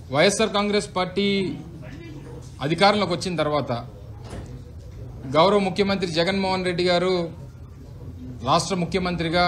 YSR Congress party అధికారంలోకి వచ్చిన తర్వాత గౌరవ ముఖ్యమంత్రి జగన్మోహన్ రెడ్డి గారు రాష్ట్ర ముఖ్యమంత్రిగా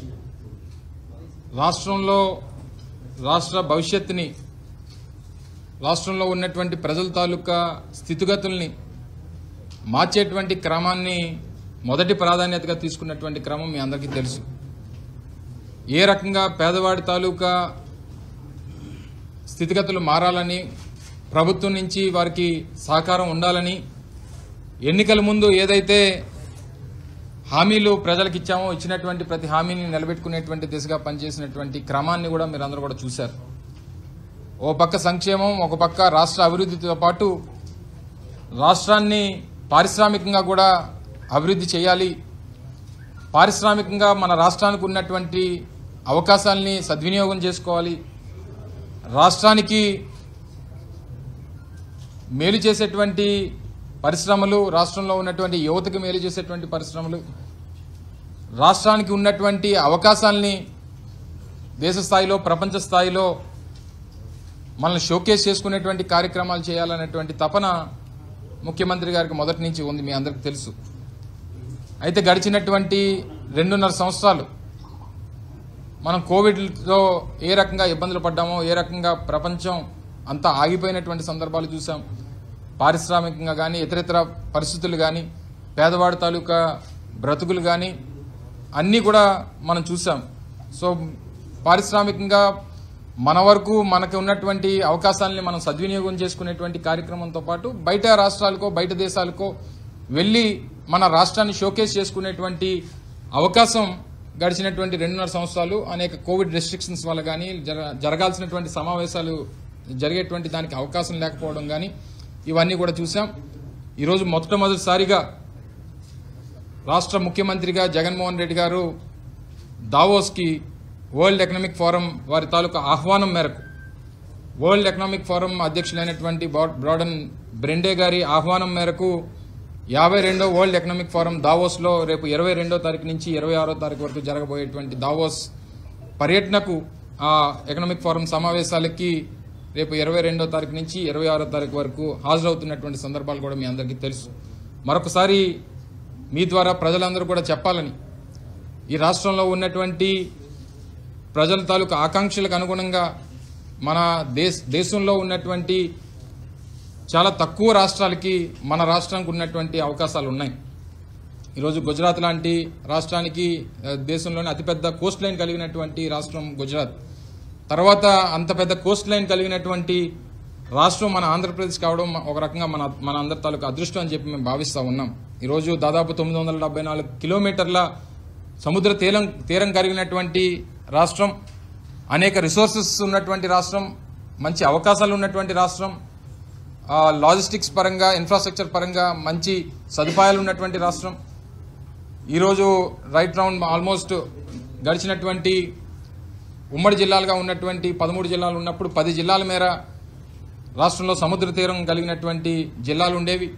రాష్ట్రంలో రాష్ట్ర భవిష్యత్తుని రాష్ట్రంలో ఉన్నటువంటి ప్రజల తాలూకా స్థితిగతుల్ని మార్చేటువంటి క్రమాన్ని మొదటి ప్రాధాన్యతగా తీసుకున్నటువంటి క్రమం మీ అందరికీ తెలుసు ఏ రకంగా పేదవాడి తాలూకా స్థితిగతులు మారాలని ప్రభుత్వం నుంచి వారికి సహకారం ఉండాలని ఎన్నికల ముందు ఏదైతే హామీలు ప్రజలకు ఇచ్చామో ఇచ్చినటువంటి ప్రతి హామీని నిలబెట్టుకునేటువంటి దిశగా పనిచేసినటువంటి క్రమాన్ని కూడా మీరు అందరూ కూడా చూశారు ఓ పక్క సంక్షేమం ఒక పక్క రాష్ట్ర అభివృద్ధితో పాటు రాష్ట్రాన్ని పారిశ్రామికంగా కూడా అభివృద్ధి చేయాలి పారిశ్రామికంగా మన రాష్ట్రానికి ఉన్నటువంటి అవకాశాలని సద్వినియోగం చేసుకోవాలి రాష్ట్రానికి మేలు చేసేటువంటి పరిశ్రమలు రాష్ట్రంలో ఉన్నటువంటి యువతకు మేలు చేసేటువంటి పరిశ్రమలు రాష్ట్రానికి ఉన్నటువంటి అవకాశాలని దేశ స్థాయిలో ప్రపంచ స్థాయిలో మనల్ని షోకేస్ చేసుకునేటువంటి కార్యక్రమాలు చేయాలనేటువంటి తపన ముఖ్యమంత్రి గారికి మొదటి నుంచి ఉంది మీ అందరికీ తెలుసు అయితే గడిచినటువంటి రెండున్నర సంవత్సరాలు మనం కోవిడ్తో ఏ రకంగా ఇబ్బందులు పడ్డామో ఏ రకంగా ప్రపంచం అంతా ఆగిపోయినటువంటి సందర్భాలు చూసాం పారిశ్రామికంగా కానీ ఇతరితర పరిస్థితులు కానీ పేదవాడి తాలూకా బ్రతుకులు కానీ అన్నీ కూడా మనం చూసాం సో పారిశ్రామికంగా మన వరకు మనకు ఉన్నటువంటి అవకాశాలని మనం సద్వినియోగం చేసుకునేటువంటి కార్యక్రమంతో పాటు బయట రాష్ట్రాలకో బయట దేశాలకో వెళ్ళి మన రాష్ట్రాన్ని షోకేస్ చేసుకునేటువంటి అవకాశం గడిచినటువంటి రెండున్నర సంవత్సరాలు అనేక కోవిడ్ రెస్ట్రిక్షన్స్ వల్ల కానీ జర- జరగాల్సినటువంటి సమావేశాలు జరిగేటువంటి దానికి అవకాశం లేకపోవడం కానీ ఇవన్నీ కూడా చూసాం ఈరోజు మొట్టమొదటిసారిగా రాష్ట్ర ముఖ్యమంత్రిగా జగన్మోహన్ రెడ్డి గారు దావోస్కి వరల్డ్ ఎకనామిక్ ఫోరం వారి తాలూకా ఆహ్వానం మేరకు వరల్డ్ ఎకనామిక్ ఫోరం అధ్యక్షులైనటువంటి బ్రా- బ్రాడన్ బ్రెండే గారి ఆహ్వానం మేరకు యాభై రెండో వరల్డ్ ఎకనామిక్ ఫోరం దావోస్లో రేపు ఇరవై రెండో తారీఖు నుంచి ఇరవై ఆరో తారీఖు వరకు జరగబోయేటువంటి దావోస్ పర్యటనకు ఆ ఎకనామిక్ ఫోరం సమావేశాలకి రేపు ఇరవై రెండో తారీఖు నుంచి ఇరవై ఆరో తారీఖు వరకు హాజరవుతున్నటువంటి సందర్భాలు కూడా మీ అందరికీ తెలుసు మరొకసారి మీ ద్వారా ప్రజలందరూ కూడా చెప్పాలని ఈ రాష్ట్రంలో ఉన్నటువంటి ప్రజల తాలూకు ఆకాంక్షలకు అనుగుణంగా మన దేశ దేశంలో ఉన్నటువంటి చాలా తక్కువ రాష్ట్రాలకి మన రాష్ట్రానికి ఉన్నటువంటి అవకాశాలు ఉన్నాయి ఈరోజు గుజరాత్ లాంటి రాష్ట్రానికి ఆ, దేశంలోని అతిపెద్ద కోస్ట్ లైన్ కలిగినటువంటి రాష్ట్రం గుజరాత్ తర్వాత అంత పెద్ద కోస్ట్ లైన్ కలిగినటువంటి రాష్ట్రం మన ఆంధ్రప్రదేశ్ కావడం ఒక రకంగా మన మన అందరి తాలూకు అదృష్టం అని చెప్పి మేము భావిస్తూ ఉన్నాం ఈరోజు దాదాపు తొమ్మిది వందల డెబ్బై నాలుగు కిలోమీటర్ల సముద్ర తీరం తీరం కలిగినటువంటి రాష్ట్రం అనేక రిసోర్సెస్ ఉన్నటువంటి రాష్ట్రం మంచి అవకాశాలు ఉన్నటువంటి రాష్ట్రం ఆ, లాజిస్టిక్స్ పరంగా ఇన్ఫ్రాస్ట్రక్చర్ పరంగా మంచి సదుపాయాలు ఉన్నటువంటి రాష్ట్రం ఈరోజు రైట్ రౌండ్ ఆల్మోస్ట్ గడిచినటువంటి ఉమ్మడి జిల్లాలుగా ఉన్నటువంటి పదమూడు జిల్లాలు ఉన్నప్పుడు పది జిల్లాల మేర రాష్ట్రంలో సముద్ర తీరం కలిగినటువంటి జిల్లాలు ఉండేవి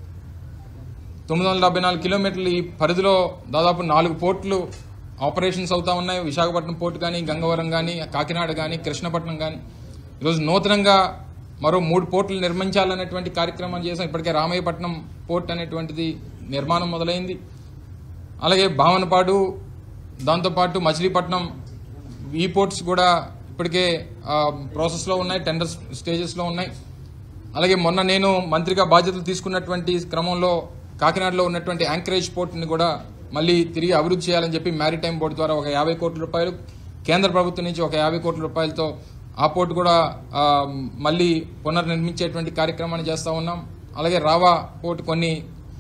తొమ్మిది వందల డెబ్బై నాలుగు కిలోమీటర్లు ఈ పరిధిలో దాదాపు నాలుగు పోర్టులు ఆపరేషన్స్ అవుతా ఉన్నాయి విశాఖపట్నం పోర్టు కానీ గంగవరం కానీ కాకినాడ కానీ కృష్ణపట్నం కానీ ఈరోజు నూతనంగా మరో మూడు పోర్టులు నిర్మించాలనేటువంటి కార్యక్రమం చేసాం ఇప్పటికే రామయ్యపట్నం పోర్ట్ అనేటువంటిది నిర్మాణం మొదలైంది అలాగే భావనపాడు దాంతోపాటు మచిలీపట్నం ఈ పోర్ట్స్ కూడా ఇప్పటికే ఆ, ప్రాసెస్లో ఉన్నాయి టెండర్ స్టేజెస్లో ఉన్నాయి అలాగే మొన్న నేను మంత్రిగా బాధ్యతలు తీసుకున్నటువంటి క్రమంలో కాకినాడలో ఉన్నటువంటి యాంకరేజ్ పోర్ట్ని కూడా మళ్ళీ తిరిగి అభివృద్ధి చేయాలని చెప్పి మ్యారిటైమ్ బోర్డు ద్వారా ఒక యాభై కోట్ల రూపాయలు కేంద్ర ప్రభుత్వం నుంచి ఒక యాభై కోట్ల రూపాయలతో ఆ పోర్టు కూడా ఆ, మళ్ళీ పునర్నిర్మించేటువంటి కార్యక్రమాన్ని చేస్తూ ఉన్నాం అలాగే రావా పోర్టు కొన్ని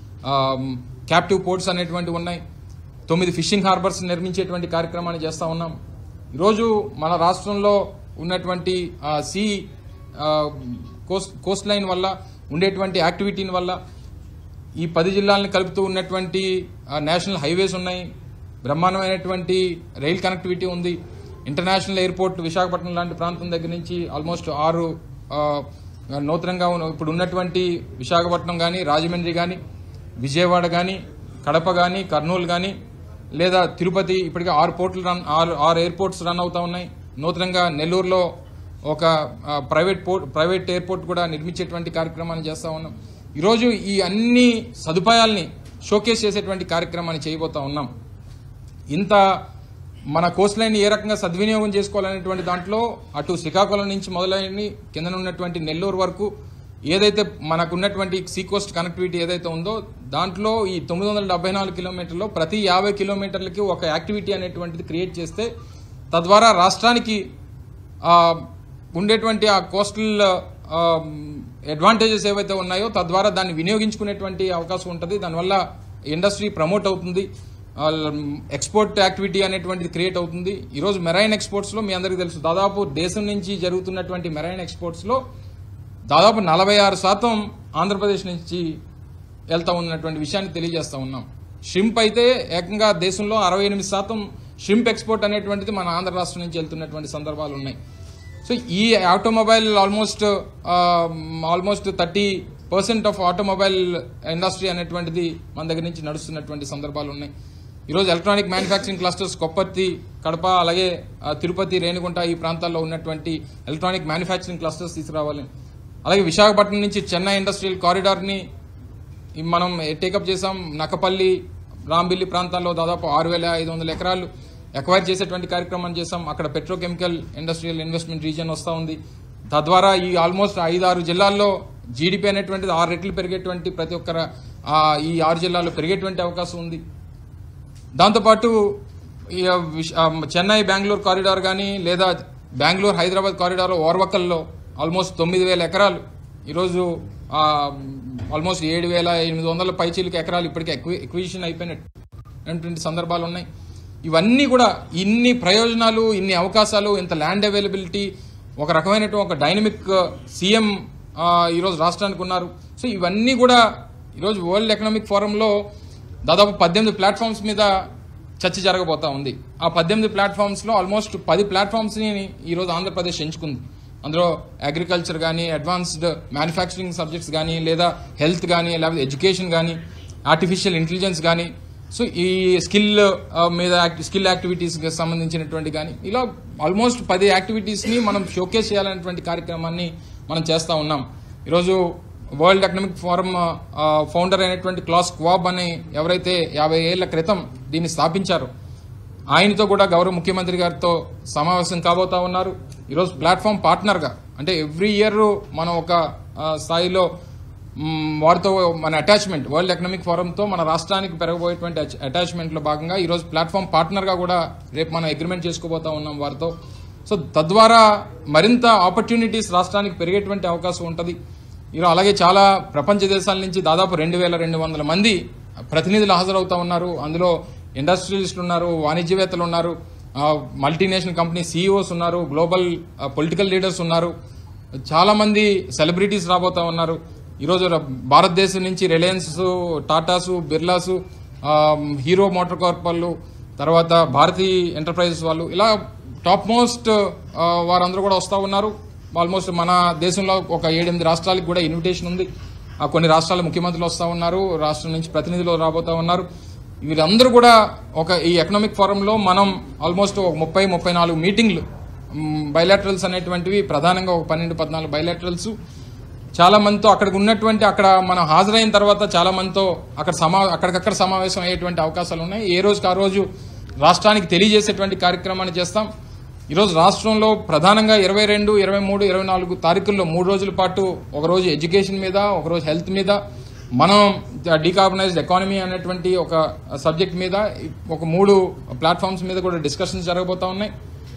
క్యాప్టివ్ పోర్ట్స్ అనేటువంటివి ఉన్నాయి తొమ్మిది ఫిషింగ్ హార్బర్స్ నిర్మించేటువంటి కార్యక్రమాన్ని చేస్తూ ఉన్నాం ఈరోజు మన రాష్ట్రంలో ఉన్నటువంటి ఆ, సీ ఆ, కోస్ట్ కోస్ట్ లైన్ వల్ల ఉండేటువంటి యాక్టివిటీని వల్ల ఈ పది జిల్లాలను కలుపుతూ ఉన్నటువంటి ఆ, నేషనల్ హైవేస్ ఉన్నాయి బ్రహ్మాండమైనటువంటి రైల్ కనెక్టివిటీ ఉంది ఇంటర్నేషనల్ ఎయిర్పోర్ట్ విశాఖపట్నం లాంటి ప్రాంతం దగ్గర నుంచి ఆల్మోస్ట్ ఆరు ఆ, నూతనంగా ఉన్న- ఇప్పుడు ఉన్నటువంటి విశాఖపట్నం కానీ రాజమండ్రి కానీ విజయవాడ కానీ కడప కానీ కర్నూలు కానీ లేదా తిరుపతి ఇప్పటికే ఆరు పోర్టులు రన్ ఆరు ఆరు ఎయిర్పోర్ట్స్ రన్ అవుతా ఉన్నాయి నూతనంగా నెల్లూరులో ఒక ఆ, ప్రైవేట్ పోర్ట్ ప్రైవేట్ ఎయిర్పోర్ట్ కూడా నిర్మించేటువంటి కార్యక్రమాన్ని చేస్తా ఉన్నాం ఈరోజు ఈ అన్ని సదుపాయాల్ని షోకేస్ చేసేటువంటి కార్యక్రమాన్ని చేయబోతా ఉన్నాం ఇంత మన కోస్ట్ లైన్ ఏ రకంగా సద్వినియోగం చేసుకోవాలనేటువంటి దాంట్లో అటు శ్రీకాకుళం నుంచి మొదలైన కింద ఉన్నటువంటి నెల్లూరు వరకు ఏదైతే మనకు ఉన్నటువంటి సీ కోస్ట్ కనెక్టివిటీ ఏదైతే ఉందో దాంట్లో ఈ తొమ్మిది వందల డెబ్బై నాలుగు కిలోమీటర్లో ప్రతి యాభై కిలోమీటర్లకి ఒక యాక్టివిటీ అనేటువంటిది క్రియేట్ చేస్తే తద్వారా రాష్ట్రానికి ఆ, ఉండేటువంటి ఆ కోస్టల్ అడ్వాంటేజెస్ ఏవైతే ఉన్నాయో తద్వారా దాన్ని వినియోగించుకునేటువంటి అవకాశం ఉంటుంది దానివల్ల ఇండస్ట్రీ ప్రమోట్ అవుతుంది ఎక్స్పోర్ట్ యాక్టివిటీ అనేటువంటిది క్రియేట్ అవుతుంది ఈరోజు మెరైన్ ఎక్స్పోర్ట్స్లో మీ అందరికీ తెలుసు దాదాపు దేశం నుంచి జరుగుతున్నటువంటి మెరైన్ ఎక్స్పోర్ట్స్లో దాదాపు నలభై ఆరు శాతం ఆంధ్రప్రదేశ్ నుంచి వెళ్తా ఉన్నటువంటి విషయాన్ని తెలియజేస్తా ఉన్నాం షింప్ అయితే ఏకంగా దేశంలో అరవై ఎనిమిది శాతం షింప్ ఎక్స్పోర్ట్ అనేటువంటిది మన ఆంధ్ర రాష్ట్రం నుంచి వెళ్తున్నటువంటి సందర్భాలు ఉన్నాయి సో ఈ automobile almost almost thirty percent of automobile industry అనేటువంటిది మన దగ్గర నుంచి నడుస్తున్నటువంటి సందర్భాలు ఉన్నాయి ఈరోజు electronic manufacturing clusters Kopparthi Kadapa అలాగే ఆ, తిరుపతి రేణిగుంట ఈ ప్రాంతాల్లో ఉన్నటువంటి ఎలక్ట్రానిక్ మ్యానుఫ్యాక్చరింగ్ క్లస్టర్స్ తీసుకురావాలి అలాగే విశాఖపట్నం నుంచి చెన్నై ఇండస్ట్రియల్ కారిడార్ని ఈ మనం టేకప్ చేసాం నక్కపల్లి రాంబిల్లి ప్రాంతాల్లో దాదాపు ఆరు వేల ఐదు వందల ఎకరాలు ఎక్వైర్ చేసేటువంటి కార్యక్రమం చేసాం అక్కడ పెట్రోకెమికల్ ఇండస్ట్రియల్ ఇన్వెస్ట్మెంట్ రీజియన్ వస్తూ ఉంది తద్వారా ఈ ఆల్మోస్ట్ ఐదు ఆరు జిల్లాల్లో జీడిపి అనేటువంటిది ఆరు రెట్లు పెరిగేటువంటి ప్రతి ఒక్కర ఆ, ఈ ఆరు జిల్లాల్లో పెరిగేటువంటి అవకాశం ఉంది దాంతోపాటు ఈ విశ- ఆ, చెన్నై బెంగళూరు కారిడార్ కానీ లేదా బెంగళూరు హైదరాబాద్ కారిడార్ ఓర్వకల్లో ఆల్మోస్ట్ తొమ్మిది వేల ఎకరాలు ఈరోజు ఆ, ఆల్మోస్ట్ ఏడు వేల ఎనిమిది వందల పైచీలకి ఎకరాలు ఇప్పటికే ఎక్వి- ఎక్విజిషన్ అయిపోయినటువంటి సందర్భాలు ఉన్నాయి ఇవన్నీ కూడా ఇన్ని ప్రయోజనాలు ఇన్ని అవకాశాలు ఇంత ల్యాండ్ అవైలబిలిటీ ఒక రకమైనటువంటి ఒక డైనమిక్ సీఎం ఈరోజు రాష్ట్రానికి ఉన్నారు సో ఇవన్నీ కూడా ఈరోజు వరల్డ్ ఎకనామిక్ ఫోరంలో దాదాపు పద్దెనిమిది ప్లాట్ఫామ్స్ మీద చర్చ జరగబోతా ఉంది ఆ పద్దెనిమిది ప్లాట్ఫామ్స్ లో ఆల్మోస్ట్ పది ప్లాట్ఫామ్స్ ని ఈ రోజు ఆంధ్రప్రదేశ్ ఎంచుకుంది అందులో అగ్రికల్చర్ కానీ అడ్వాన్స్డ్ మ్యానుఫ్యాక్చరింగ్ సబ్జెక్ట్స్ కానీ లేదా హెల్త్ కానీ లేకపోతే ఎడ్యుకేషన్ కానీ ఆర్టిఫిషియల్ ఇంటెలిజెన్స్ కానీ సో ఈ స్కిల్ మీద స్కిల్ యాక్టివిటీస్ సంబంధించినటువంటి కానీ ఇలా ఆల్మోస్ట్ పది యాక్టివిటీస్ ని మనం షోకేస్ చేయాలనేటువంటి కార్యక్రమాన్ని మనం చేస్తా ఉన్నాం ఈరోజు వరల్డ్ ఎకనామిక్ ఫోరం ఫౌండర్ అయినటువంటి క్లాస్ క్వాబ్ అని ఎవరైతే యాభై ఏళ్ల క్రితం దీన్ని స్థాపించారో ఆయనతో కూడా గౌరవ ముఖ్యమంత్రి గారితో సమావేశం కాబోతా ఉన్నారు ఈరోజు ప్లాట్ఫామ్ పార్ట్నర్గా అంటే ఎవ్రీ ఇయర్ మనం ఒక ఆ, స్థాయిలో మ్, వారితో మన అటాచ్మెంట్ వరల్డ్ ఎకనామిక్ ఫోరంతో మన రాష్ట్రానికి పెరగబోయేటువంటి అటాచ్మెంట్ లో భాగంగా ఈరోజు ప్లాట్ఫామ్ పార్ట్నర్గా కూడా రేపు మనం అగ్రిమెంట్ చేసుకోబోతా ఉన్నాం వారితో సో తద్వారా మరింత ఆపర్చునిటీస్ రాష్ట్రానికి పెరిగేటువంటి అవకాశం ఉంటుంది ఈరోజు అలాగే చాలా ప్రపంచ దేశాల నుంచి దాదాపు రెండు వేల రెండు వందల మంది ప్రతినిధులు హాజరవుతా ఉన్నారు అందులో ఇండస్ట్రియలిస్టులు ఉన్నారు వాణిజ్యవేత్తలు ఉన్నారు మల్టీనేషనల్ కంపెనీ సీఈఓస్ ఉన్నారు గ్లోబల్ పొలిటికల్ లీడర్స్ ఉన్నారు చాలా మంది సెలబ్రిటీస్ రాబోతా ఉన్నారు ఈరోజు ర- భారతదేశం నుంచి రిలయన్స్ టాటాసు బిర్లాసు ఆ, హీరో మోటార్ కార్ప్ వాళ్ళు తర్వాత భారతీ ఎంటర్ప్రైజెస్ వాళ్ళు ఇలా టాప్ మోస్ట్ ఆ, వారందరూ కూడా వస్తూ ఉన్నారు ఆల్మోస్ట్ మన దేశంలో ఒక ఏడెనిమిది రాష్ట్రాలకు కూడా ఇన్విటేషన్ ఉంది ఆ కొన్ని రాష్ట్రాల ముఖ్యమంత్రులు వస్తూ ఉన్నారు రాష్ట్రం నుంచి ప్రతినిధులు రాబోతా ఉన్నారు వీరందరూ కూడా ఒక ఈ ఎకనామిక్ ఫోరంలో మనం ఆల్మోస్ట్ ఒక ముప్పై ముప్పై నాలుగు మీటింగ్లు బయలాటరల్స్ అనేటువంటివి ప్రధానంగా ఒక పన్నెండు పద్నాలుగు బయలాటరల్స్ చాలా మందితో అక్కడికి ఉన్నటువంటి అక్కడ మనం హాజరైన తర్వాత చాలా మందితో అక్కడ సమా అక్కడికక్కడ సమావేశం అయ్యేటువంటి అవకాశాలు ఉన్నాయి ఏ రోజుకి ఆ రోజు రాష్ట్రానికి తెలియజేసేటువంటి కార్యక్రమాన్ని చేస్తాం ఈరోజు రాష్ట్రంలో ప్రధానంగా ఇరవై రెండు ఇరవై మూడు ఇరవై నాలుగు తారీఖుల్లో మూడు రోజుల పాటు ఒక రోజు ఎడ్యుకేషన్ మీద ఒక రోజు హెల్త్ మీద మనం డీకార్బనైజ్డ్ ఎకానమీ అనేటువంటి ఒక సబ్జెక్ట్ మీద ఒక మూడు ప్లాట్ఫామ్స్ మీద కూడా డిస్కషన్స్ జరగబోతా ఉన్నాయి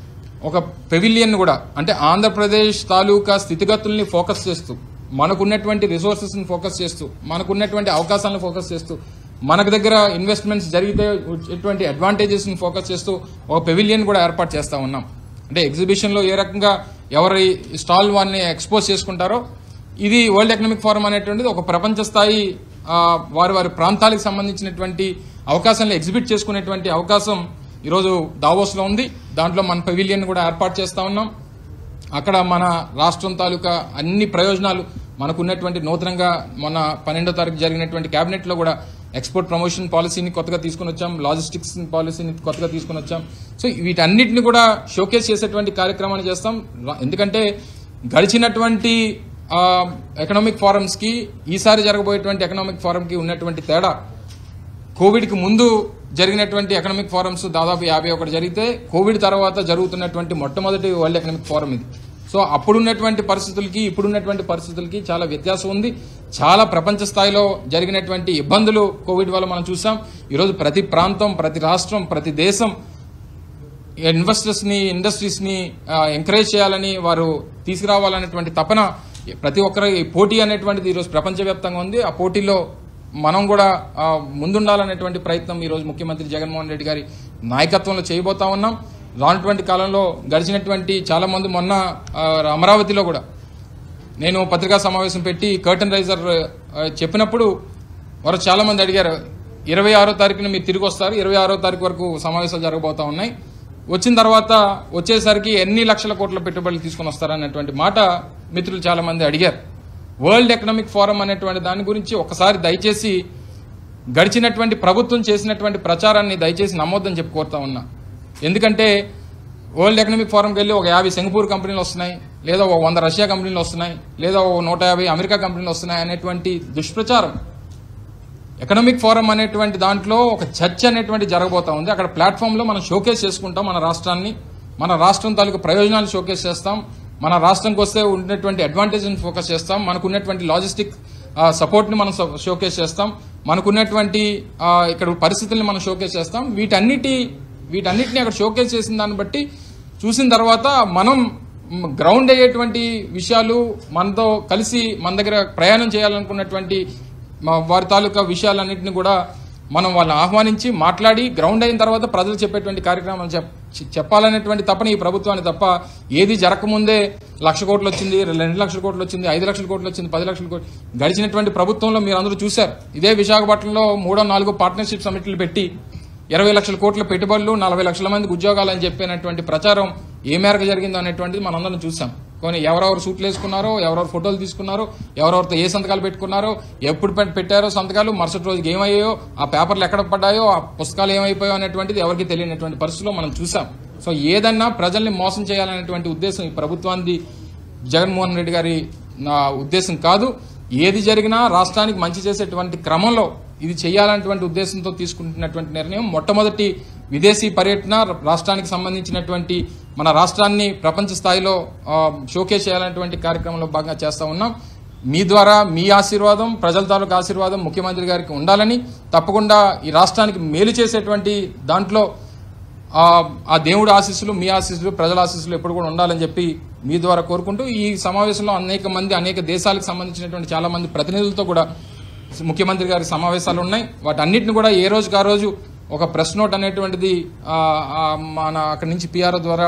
ఒక పెవిలియన్ కూడా అంటే ఆంధ్రప్రదేశ్ తాలూకా స్థితిగతుల్ని ఫోకస్ చేస్తూ మనకున్నటువంటి రిసోర్సెస్ని ఫోకస్ చేస్తూ మనకున్నటువంటి అవకాశాలను ఫోకస్ చేస్తూ మనకు దగ్గర ఇన్వెస్ట్మెంట్స్ జరిగితే వచ్చేటువంటి అడ్వాంటేజెస్ని ఫోకస్ చేస్తూ ఒక పెవిలియన్ కూడా ఏర్పాటు చేస్తా ఉన్నాం అంటే ఎగ్జిబిషన్లో ఏ రకంగా ఎవరి స్టాల్ వాళ్ళని ఎక్స్పోజ్ చేసుకుంటారో ఇది వరల్డ్ ఎకనామిక్ ఫోరం అనేటువంటిది ఒక ప్రపంచ స్థాయి ఆ, వారి వారి ప్రాంతాలకు సంబంధించినటువంటి అవకాశాలను ఎగ్జిబిట్ చేసుకునేటువంటి అవకాశం ఈరోజు దావోస్లో ఉంది దాంట్లో మన పెవిలియన్ కూడా ఏర్పాటు చేస్తా ఉన్నాం అక్కడ మన రాష్ట్రం తాలూకా అన్ని ప్రయోజనాలు మనకున్నటువంటి నూతనంగా మొన్న పన్నెండో తారీఖు జరిగినటువంటి కేబినెట్ లో కూడా ఎక్స్పోర్ట్ ప్రమోషన్ పాలసీని కొత్తగా తీసుకుని వచ్చాం లాజిస్టిక్స్ పాలసీని కొత్తగా తీసుకుని వచ్చాం సో వీటన్నిటిని కూడా షోకేస్ చేసేటువంటి కార్యక్రమాన్ని చేస్తాం రా- ఎందుకంటే గడిచినటువంటి ఎకనామిక్ ఫారమ్స్ కి ఈసారి జరగబోయేటువంటి ఎకనామిక్ ఫారం కి ఉన్నటువంటి తేడా కోవిడ్ కి ముందు జరిగినటువంటి ఎకనామిక్ ఫారమ్స్ దాదాపు యాభై ఒకటి జరిగితే కోవిడ్ తర్వాత జరుగుతున్నటువంటి మొట్టమొదటి వరల్డ్ ఎకనామిక్ ఫారం ఇది సో అప్పుడున్నటువంటి పరిస్థితులకి ఇప్పుడున్నటువంటి పరిస్థితులకి చాలా వ్యత్యాసం ఉంది చాలా ప్రపంచ స్థాయిలో జరిగినటువంటి ఇబ్బందులు కోవిడ్ వల్ల మనం చూసాం ఈరోజు ప్రతి ప్రాంతం ప్రతి రాష్ట్రం ప్రతి దేశం ఇన్వెస్టర్స్ ని ఇండస్ట్రీస్ ని ఎంకరేజ్ చేయాలని వారు తీసుకురావాలనేటువంటి తపన ప్రతి ఒక్కరి ఈ పోటీ అనేటువంటిది ఈరోజు ప్రపంచవ్యాప్తంగా ఉంది ఆ పోటీలో మనం కూడా ఆ, ముందుండాలనేటువంటి ప్రయత్నం ఈరోజు ముఖ్యమంత్రి జగన్మోహన్ రెడ్డి గారి నాయకత్వంలో చేయబోతా ఉన్నాం రానటువంటి కాలంలో గడిచినటువంటి చాలా మంది మొన్న ఆ, అమరావతిలో కూడా నేను పత్రికా సమావేశం పెట్టి కర్టన్ రైజర్ ఆ, చెప్పినప్పుడు వారు చాలా మంది అడిగారు ఇరవై ఆరో తారీఖున మీరు తిరిగి వస్తారు ఇరవై ఆరో తారీఖు వరకు సమావేశాలు జరగబోతా ఉన్నాయి వచ్చిన తర్వాత వచ్చేసరికి ఎన్ని లక్షల కోట్ల పెట్టుబడులు తీసుకొని వస్తారనేటువంటి మాట మిత్రులు చాలా మంది అడిగారు వరల్డ్ ఎకనామిక్ ఫోరం అనేటువంటి దాని గురించి ఒకసారి దయచేసి గడిచినటువంటి ప్రభుత్వం చేసినటువంటి ప్రచారాన్ని దయచేసి నమ్మొద్దని చెప్పి కోరుతా ఉన్నా ఎందుకంటే వరల్డ్ ఎకనామిక్ ఫోరంకి వెళ్ళి ఒక యాభై సింగపూర్ కంపెనీలు వస్తున్నాయి లేదా ఒక వంద రష్యా కంపెనీలు వస్తున్నాయి లేదా ఒక నూట యాభై అమెరికా కంపెనీలు వస్తున్నాయి అనేటువంటి దుష్ప్రచారం ఎకనామిక్ ఫోరం అనేటువంటి దాంట్లో ఒక చర్చ అనేటువంటి జరగబోతా ఉంది అక్కడ ప్లాట్ఫామ్ లో మనం షోకేస్ చేసుకుంటాం మన రాష్ట్రాన్ని మన రాష్ట్రం తాలూకు ప్రయోజనాలు షోకేస్ చేస్తాం మన రాష్ట్రంకి వస్తే ఉన్నటువంటి అడ్వాంటేజ్ ఫోకస్ చేస్తాం మనకు ఉన్నటువంటి లాజిస్టిక్ సపోర్ట్ ని మనం షోకేస్ చేస్తాం మనకున్నటువంటి ఆ, ఇక్కడ పరిస్థితుల్ని మనం షోకేస్ చేస్తాం వీటన్నిటి వీటన్నిటిని అక్కడ షోకేస్ చేసిన దాన్ని బట్టి చూసిన తర్వాత మనం గ్రౌండ్ అయ్యేటువంటి విషయాలు మనతో కలిసి మన దగ్గర ప్రయాణం చేయాలనుకున్నటువంటి మా వారి తాలూకా విషయాలన్నింటినీ కూడా మనం వాళ్ళని ఆహ్వానించి మాట్లాడి గ్రౌండ్ అయిన తర్వాత ప్రజలు చెప్పేటువంటి కార్యక్రమాలు చెప్ చె- చెప్పాలనేటువంటి తప్పని ఈ ప్రభుత్వాన్ని తప్ప ఏది జరగకముందే లక్ష కోట్లు వచ్చింది రెండు లక్షల కోట్లు వచ్చింది ఐదు లక్షల కోట్లు వచ్చింది పది లక్షల కోట్లు గడిచినటువంటి ప్రభుత్వంలో మీరు అందరూ చూశారు ఇదే విశాఖపట్నంలో మూడో నాలుగో పార్ట్నర్షిప్ సమిట్లు పెట్టి ఇరవై లక్షల కోట్ల పెట్టుబడులు నలభై లక్షల మందికి ఉద్యోగాలు అని చెప్పినటువంటి ప్రచారం ఏ మేరకు జరిగిందో అనేటువంటిది మనందరం చూసాం కానీ ఎవరెవరు సూట్లు వేసుకున్నారో ఎవరెవరు ఫోటోలు తీసుకున్నారో ఎవరెవరితో ఏ సంతకాలు పెట్టుకున్నారో ఎప్పుడు పెట్- పెట్టారో సంతకాలు మరుసటి రోజుకి ఏమయ్యాయో ఆ పేపర్లు ఎక్కడ పడ్డాయో ఆ పుస్తకాలు ఏమైపోయాయో అనేటువంటిది ఎవరికి తెలియనటువంటి పరిస్థితిలో మనం చూసాం సో ఏదన్నా ప్రజల్ని మోసం చేయాలనేటువంటి ఉద్దేశం ఈ ప్రభుత్వానికి జగన్మోహన్ రెడ్డి గారి నా ఉద్దేశం కాదు ఏది జరిగినా రాష్ట్రానికి మంచి చేసేటువంటి క్రమంలో ఇది చేయాలనేటువంటి ఉద్దేశంతో తీసుకుంటున్నటువంటి నిర్ణయం మొట్టమొదటి విదేశీ పర్యటన రాష్ట్రానికి సంబంధించినటువంటి మన రాష్ట్రాన్ని ప్రపంచ స్థాయిలో ఆ, షోకేస్ చేయాలనేటువంటి కార్యక్రమంలో భాగంగా చేస్తా ఉన్నాం మీ ద్వారా మీ ఆశీర్వాదం ప్రజల తాలూకు ఆశీర్వాదం ముఖ్యమంత్రి గారికి ఉండాలని తప్పకుండా ఈ రాష్ట్రానికి మేలు చేసేటువంటి దాంట్లో ఆ ఆ దేవుడి ఆశీస్సులు మీ ఆశీస్సులు ప్రజల ఆశీస్సులు ఎప్పుడు కూడా ఉండాలని చెప్పి మీ ద్వారా కోరుకుంటూ ఈ సమావేశంలో అనేక మంది అనేక దేశాలకు సంబంధించినటువంటి చాలా మంది ప్రతినిధులతో కూడా ముఖ్యమంత్రి గారి సమావేశాలు ఉన్నాయి వాటన్నిటిని కూడా ఏ రోజుకి ఆ రోజు ఒక ప్రెస్ నోట్ అనేటువంటిది ఆ, ఆ, మన అక్కడి నుంచి పిఆర్ఓ ద్వారా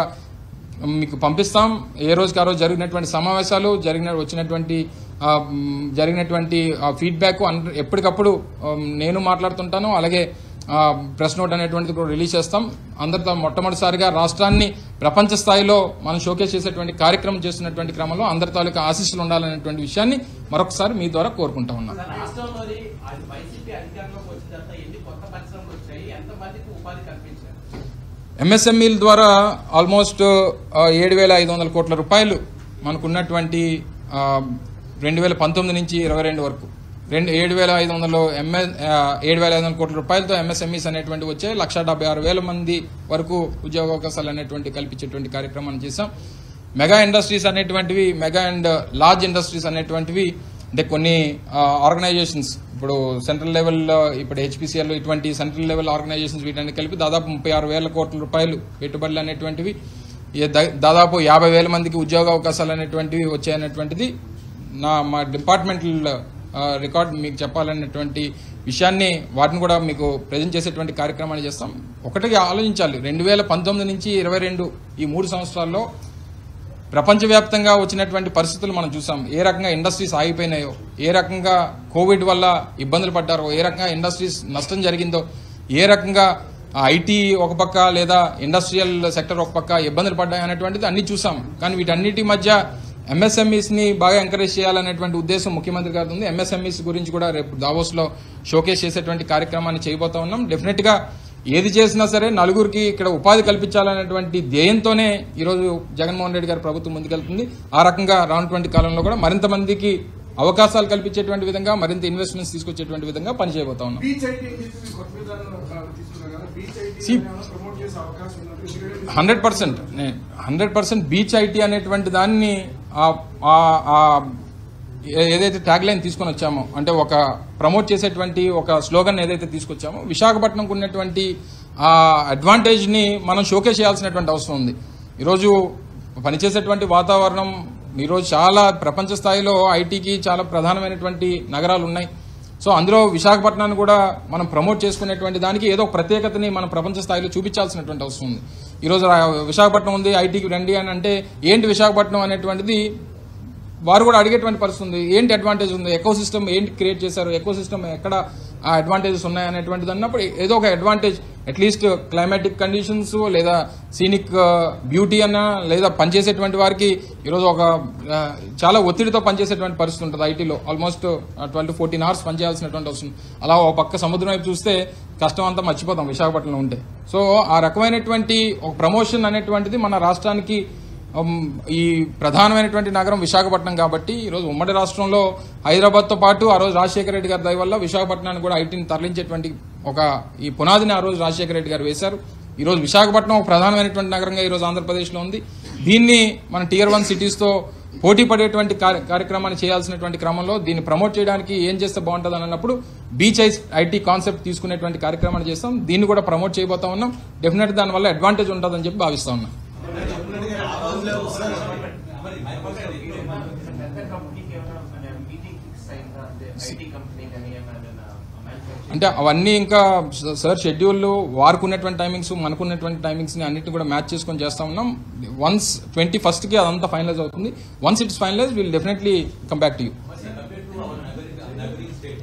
మీకు పంపిస్తాం ఏ రోజుకి ఆ రోజు జరిగినటువంటి సమావేశాలు జరిగిన వచ్చినటువంటి ఆ, మ్, జరిగినటువంటి ఫీడ్బ్యాక్ ఎప్పటికప్పుడు ఆ, నేను మాట్లాడుతుంటాను అలాగే ఆ, ప్రెస్ నోట్ అనేటువంటిది కూడా రిలీజ్ చేస్తాం అందరితో మొట్టమొదటిసారిగా రాష్ట్రాన్ని ప్రపంచ స్థాయిలో మనం షోకేస్ చేసేటువంటి కార్యక్రమం చేస్తున్నటువంటి క్రమంలో అందరి తాలూకా ఆశీస్సులు ఉండాలనేటువంటి విషయాన్ని మరొకసారి మీ ద్వారా కోరుకుంటా ఉన్నాం సార్, రాష్ట్రంలోని అది వైసీపీ అధికారంలోకి వచ్చిన తర్వాత ఎన్ని కొత్త పరిశ్రమలు వచ్చాయి ఎంతమందికి ఉపాధి కల్పించారు ఎంఎస్ఎంఈల ద్వారా ఆల్మోస్ట్ ఏడు వేల ఐదు వందల కోట్ల రూపాయలు మనకున్నటువంటి రెండు వేల పంతొమ్మిది నుంచి ఇరవై రెండు వరకు రెండు ఏడు వేల ఐదు వందలు ఎంఎ ఏడు వేల ఐదు వందల కోట్ల రూపాయలతో ఎంఎస్ఎంఈస్ అనేటువంటి వచ్చాయి లక్ష డెబ్బై ఆరు వేల మంది వరకు ఉద్యోగ అవకాశాలు అనేటువంటి కల్పించేటువంటి కార్యక్రమాన్ని చేశాం మెగా ఇండస్ట్రీస్ అనేటువంటివి మెగా అండ్ లార్జ్ ఇండస్ట్రీస్ అనేటువంటివి అంటే కొన్ని ఆర్గనైజేషన్స్ ఇప్పుడు సెంట్రల్ లెవెల్లో ఇప్పుడు హెచ్పిసిఎల్ ఇటువంటి సెంట్రల్ లెవెల్ ఆర్గనైజేషన్స్ వీటన్ని కలిపి దాదాపు ముప్పై ఆరు వేల కోట్ల రూపాయలు పెట్టుబడులు అనేటువంటివి ఈ దా- దాదాపు యాభై వేల మందికి ఉద్యోగ అవకాశాలు అనేటువంటివి వచ్చాయనేటువంటిది నా మా డిపార్ట్మెంటల్ రికార్డ్ మీకు చెప్పాలనేటువంటి విషయాన్ని వాటిని కూడా మీకు ప్రజెంట్ చేసేటువంటి కార్యక్రమాన్ని చేస్తాం ఒకటిగా ఆలోచించాలి రెండు వేల పంతొమ్మిది నుంచి ఇరవై రెండు ఈ మూడు సంవత్సరాల్లో ప్రపంచవ్యాప్తంగా వచ్చినటువంటి పరిస్థితులు మనం చూసాం ఏ రకంగా ఇండస్ట్రీస్ ఆగిపోయినాయో ఏ రకంగా కోవిడ్ వల్ల ఇబ్బందులు పడ్డారో ఏ రకంగా ఇండస్ట్రీస్ నష్టం జరిగిందో ఏ రకంగా ఐటీ ఒక పక్క లేదా ఇండస్ట్రియల్ సెక్టర్ ఒక పక్క ఇబ్బందులు పడ్డాయి అనేటువంటిది అన్ని చూసాం కానీ వీటన్నిటి మధ్య ఎంఎస్ఎంఈస్ ని బాగా ఎంకరేజ్ చేయాలనేటువంటి ఉద్దేశం ముఖ్యమంత్రి గారి ఉంది ఎంఎస్ఎంఈస్ గురించి కూడా రేపు దావోస్ లో షోకేస్ చేసేటువంటి కార్యక్రమాన్ని చేయబోతా ఉన్నాం డెఫినెట్ గా ఏది చేసినా సరే నలుగురికి ఇక్కడ ఉపాధి కల్పించాలనేటువంటి ధ్యేయంతోనే ఈరోజు జగన్మోహన్ రెడ్డి గారి ప్రభుత్వం ముందుకెళ్తుంది ఆ రకంగా రానుటువంటి కాలంలో కూడా మరింత మందికి అవకాశాలు కల్పించేటువంటి విధంగా మరింత ఇన్వెస్ట్మెంట్స్ తీసుకొచ్చేటువంటి విధంగా పనిచేయబోతా ఉన్నాం బీచ్ ఐటీ అని చెప్పి మీరు కొత్త విధానం ఆ, తీసుకున్నారు కదా బీచ్ ఐటీ See- ప్రమోట్ చేసే అవకాశం ఉన్నట్టు ఎందుకంటే hundred percent hundred percent beach IT అనేటువంటి దాన్ని ఆ- ఆ- ఆ ఏ- ఏదైతే ట్యాగ్ లైన్ తీసుకొని వచ్చామో అంటే ఒక ప్రమోట్ చేసేటువంటి ఒక స్లోగన్ ఏదైతే తీసుకొచ్చామో విశాఖపట్నంకు ఉన్నటువంటి ఆ అడ్వాంటేజ్ ని మనం షోకేస్ చేయాల్సినటువంటి అవసరం ఉంది ఈరోజు పనిచేసేటువంటి వాతావరణం ఈరోజు చాలా ప్రపంచ స్థాయిలో ఐటీకి చాలా ప్రధానమైనటువంటి నగరాలు ఉన్నాయి సో అందులో విశాఖపట్నాన్ని కూడా మనం ప్రమోట్ చేసుకునేటువంటి దానికి ఏదో ఒక ప్రత్యేకతని మనం ప్రపంచ స్థాయిలో చూపించాల్సినటువంటి అవసరం ఉంది ఈరోజు రా- విశాఖపట్నం ఉంది ఐటీకి రండి అని అంటే ఏంటి విశాఖపట్నం అనేటువంటిది వారు కూడా అడిగేటువంటి పరిస్థితి ఉంది ఏంటి అడ్వాంటేజ్ ఉంది ఎకో సిస్టమ్ ఏంటి క్రియేట్ చేశారు ఎకో సిస్టమ్ ఎక్కడ ఆ అడ్వాంటేజెస్ ఉన్నాయి అనేటువంటిది అన్నప్పుడు ఏదో ఒక అడ్వాంటేజ్ అట్లీస్ట్ క్లైమాటిక్ కండిషన్స్ లేదా సీనిక్ బ్యూటీ అన్న లేదా పనిచేసేటువంటి వారికి ఈరోజు ఒక ఆ, చాలా ఒత్తిడితో పనిచేసేటువంటి పరిస్థితి ఉంటుంది ఐటీలో almost twelve to fourteen hours పనిచేయాల్సినటువంటి అవసరం అలా ఒక పక్క సముద్రం వైపు చూస్తే కష్టం అంతా మర్చిపోతాం విశాఖపట్నంలో ఉంటే సో ఆ రకమైనటువంటి ఒక ప్రమోషన్ అనేటువంటిది మన రాష్ట్రానికి ఉమ్, ఈ ప్రధానమైనటువంటి నగరం విశాఖపట్నం కాబట్టి ఈరోజు ఉమ్మడి రాష్ట్రంలో హైదరాబాద్తో పాటు ఆ రోజు రాజశేఖర రెడ్డి గారి దయ వల్ల విశాఖపట్నాన్ని కూడా ఐటీని తరలించేటువంటి ఒక ఈ పునాదిని ఆ రోజు రాజశేఖర రెడ్డి గారు వేశారు ఈ రోజు విశాఖపట్నం ఒక ప్రధానమైనటువంటి నగరంగా ఈ రోజు ఆంధ్రప్రదేశ్లో ఉంది దీన్ని మన టియర్ వన్ సిటీస్తో పోటీ పడేటువంటి కార్య- కార్యక్రమాన్ని చేయాల్సినటువంటి క్రమంలో దీన్ని ప్రమోట్ చేయడానికి ఏం చేస్తే బాగుంటుంది అని అన్నప్పుడు బీచ్ ఐస్ ఐటీ కాన్సెప్ట్ తీసుకునేటువంటి కార్యక్రమాన్ని చేస్తాం దీన్ని కూడా ప్రమోట్ చేయబోతా ఉన్నాం డెఫినెట్ దానివల్ల అడ్వాంటేజ్ ఉంటుందని చెప్పి భావిస్తా ఉన్నాం పెద్ద కంపెనీకి ఏమైనా మీటింగ్ ఫిక్స్ అయిందా అంటే ఐటీ కంపెనీ కానీ ఏమైనా మ్యానుఫ్యాక్చరింగ్ అంటే అవన్నీ ఇంకా స- సార్ షెడ్యూల్ వారికి ఉన్నటువంటి టైమింగ్స్ మనకున్నటువంటి టైమింగ్స్ ని అన్నిటిని కూడా మ్యాచ్ చేసుకొని చేస్తా ఉన్నాం వన్స్ ట్వంటీ ఫస్ట్ కి అదంతా ఫైనలైజ్ అవుతుంది once it's finalise will definitely come back to you compared to our neighboring, neighboring state,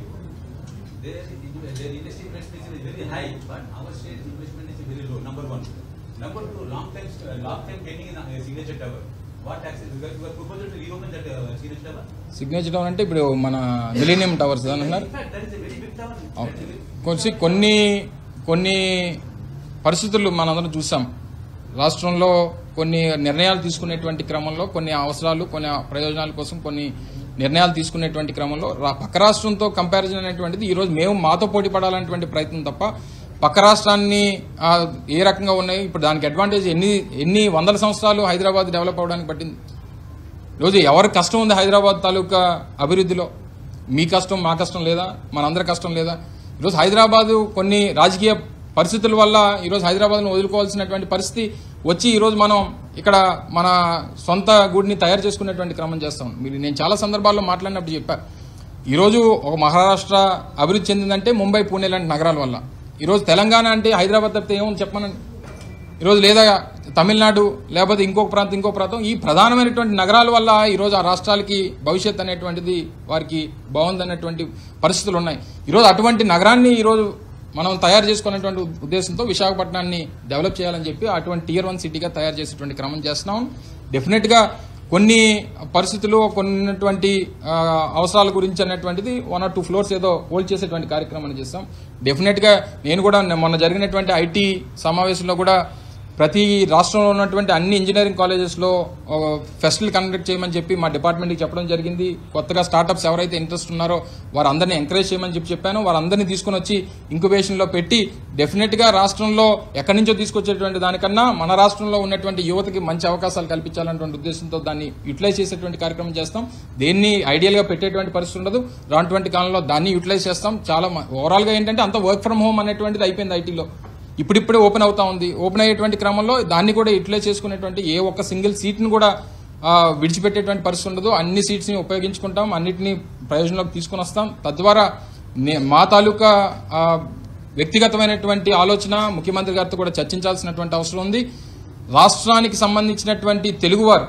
their, their industry investment is very high, but our state investment is very low, number one. Number two, long time, uh, long time pending in uh, signature tower. What taxes, you are you are proposal to reopen that uh, signature tower? Signature tower అంటే ఇప్పుడు మన millennium towers అని అన్నారు In fact, that is a very big tower. అవును. కొంచెం కొన్ని కొన్ని పరిస్థితులు మనందరం చూసాం రాష్ట్రంలో కొన్ని నిర్ణయాలు తీసుకునేటువంటి క్రమంలో కొన్ని అవసరాలు కొన్ని ప్రయోజనాల కోసం కొన్ని నిర్ణయాలు తీసుకునేటువంటి క్రమంలో రా- పక్క రాష్ట్రంతో కంపారిజన్ అనేటువంటిది ఈ రోజు మేము మాతో పోటీ పడాలనేటువంటి ప్రయత్నం తప్ప పక్క రాష్ట్రాన్ని ఆ, ఏ రకంగా ఉన్నాయి ఇప్పుడు దానికి అడ్వాంటేజ్ ఎన్ని ఎన్ని వందల సంవత్సరాలు హైదరాబాద్ డెవలప్ అవడానికి పట్టింది ఈరోజు ఎవరి కష్టం ఉంది హైదరాబాద్ తాలూకా అభివృద్ధిలో మీ కష్టం మా కష్టం లేదా మనందరి కష్టం లేదా ఈరోజు హైదరాబాద్ కొన్ని రాజకీయ పరిస్థితుల వల్ల ఈరోజు హైదరాబాద్ను వదులుకోవాల్సినటువంటి పరిస్థితి వచ్చి ఈరోజు మనం ఇక్కడ మన సొంత గూడిని తయారు చేసుకునేటువంటి క్రమం చేస్తాం మీరు నేను చాలా సందర్భాల్లో మాట్లాడినప్పుడు చెప్పాను ఈరోజు ఒక మహారాష్ట్ర అభివృద్ధి చెందిందంటే ముంబై పూణే లాంటి నగరాల వల్ల ఈరోజు తెలంగాణ అంటే హైదరాబాద్ తప్పితే ఏముంది చెప్పమనండి ఈరోజు లేదా తమిళనాడు లేకపోతే ఇంకొక ప్రాంతం ఇంకొక ప్రాంతం ఈ ప్రధానమైనటువంటి నగరాల వల్ల ఈరోజు ఆ రాష్ట్రాలకి భవిష్యత్ అనేటువంటిది వారికి బాగుందనేటువంటి పరిస్థితులు ఉన్నాయి ఈరోజు అటువంటి నగరాన్ని ఈరోజు మనం తయారు చేసుకునేటువంటి ఉద్దేశంతో విశాఖపట్నాన్ని డెవలప్ చేయాలని చెప్పి అటువంటి టియర్ వన్ సిటీగా తయారు చేసేటువంటి క్రమం చేస్తున్నాం డెఫినెట్ గా కొన్ని పరిస్థితులు కొన్నటువంటి ఆ, అవసరాల గురించి అనేటువంటిది వన్ ఆర్ టూ ఫ్లోర్స్ ఏదో హోల్డ్ చేసేటువంటి కార్యక్రమాన్ని చేస్తాం డెఫినెట్ గా నేను కూడా మొన్న జరిగినటువంటి ఐటీ సమావేశంలో కూడా ప్రతి రాష్ట్రంలో ఉన్నటువంటి అన్ని ఇంజనీరింగ్ కాలేజెస్లో ఫెస్టులు కండక్ట్ చేయమని చెప్పి మా డిపార్ట్మెంట్కి చెప్పడం జరిగింది కొత్తగా స్టార్టప్స్ ఎవరైతే ఇంట్రెస్ట్ ఉన్నారో వారందరినీ ఎంకరేజ్ చేయమని చెప్పి చెప్పాను వారందరినీ తీసుకొని వచ్చి ఇంక్యుబేషన్లో పెట్టి డెఫినెట్గా రాష్ట్రంలో ఎక్కడి నుంచో తీసుకొచ్చేటువంటి దానికన్నా మన రాష్ట్రంలో ఉన్నటువంటి యువతకి మంచి అవకాశాలు కల్పించాలన్నటువంటి ఉద్దేశంతో దాన్ని యూటిలైజ్ చేసేటువంటి కార్యక్రమం చేస్తాం దేన్ని ఐడియల్గా పెట్టేటువంటి పరిస్థితి ఉండదు రానటువంటి కాలంలో దాన్ని యూటిలైజ్ చేస్తాం చాలా ఓవరాల్గా ఏంటంటే అంత వర్క్ ఫ్రమ్ హోమ్ అనేటువంటిది అయిపోయింది ఐటీలో ఇప్పుడిప్పుడే ఓపెన్ అవుతా ఉంది ఓపెన్ అయ్యేటువంటి క్రమంలో దాన్ని కూడా యూటిలైజ్ చేసుకునేటువంటి ఏ ఒక్క సింగిల్ సీట్ను కూడా ఆ, విడిచిపెట్టేటువంటి పరిస్థితి ఉండదు అన్ని సీట్స్ని ఉపయోగించుకుంటాం అన్నిటినీ ప్రయోజనంలోకి తీసుకుని వస్తాం తద్వారా నే- మా తాలూకా ఆ, వ్యక్తిగతమైనటువంటి ఆలోచన ముఖ్యమంత్రి గారితో కూడా చర్చించాల్సినటువంటి అవసరం ఉంది రాష్ట్రానికి సంబంధించినటువంటి తెలుగువారు